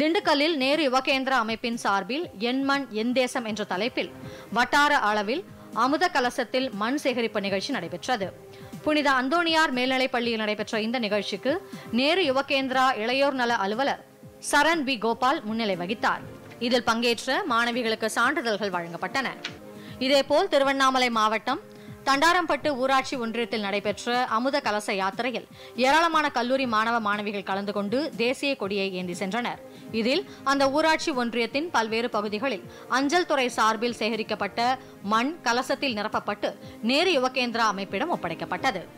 திண்டுக்கல்லில் நேரு யுவகேந்திரா அமைப்பின் சார்பில் என் மண் என் தேசம் என்ற தலைப்பில் வட்டார அளவில் அமுத கலசத்தில் மண் சேகரிப்பு நிகழ்ச்சி நடைபெற்றது புனித அந்தோணியார் மேல்நிலைப் பள்ளியில் நடைபெற்ற இந்த நிகழ்ச்சிக்கு நேரு யுவகேந்திரா இளையோர் நல அலுவலர் சரண் பி கோபால் முன்னிலை வகித்தார் இதில் பங்கேற்ற மாணவிகளுக்கு சான்றிதழ்கள் வழங்கப்பட்டன இதேபோல் திருவண்ணாமலை மாவட்டம் தண்டாரம்பட்டு ஊராட்சி ஒன்றியத்தில் நடைபெற்ற அமுத கலச யாத்திரையில் ஏராளமான கல்லூரி மாணவ மாணவிகள் கலந்து கொண்டு தேசிய கொடியை ஏந்தி சென்றனர் இதில் அந்த ஊராட்சி ஒன்றியத்தின் பல்வேறு பகுதிகளில் அஞ்சல் துறை சார்பில் சேகரிக்கப்பட்ட மண் கலசத்தில் நிரப்பப்பட்டு நேரு யுவகேந்திரா அமைப்பிடம் ஒப்படைக்கப்பட்டது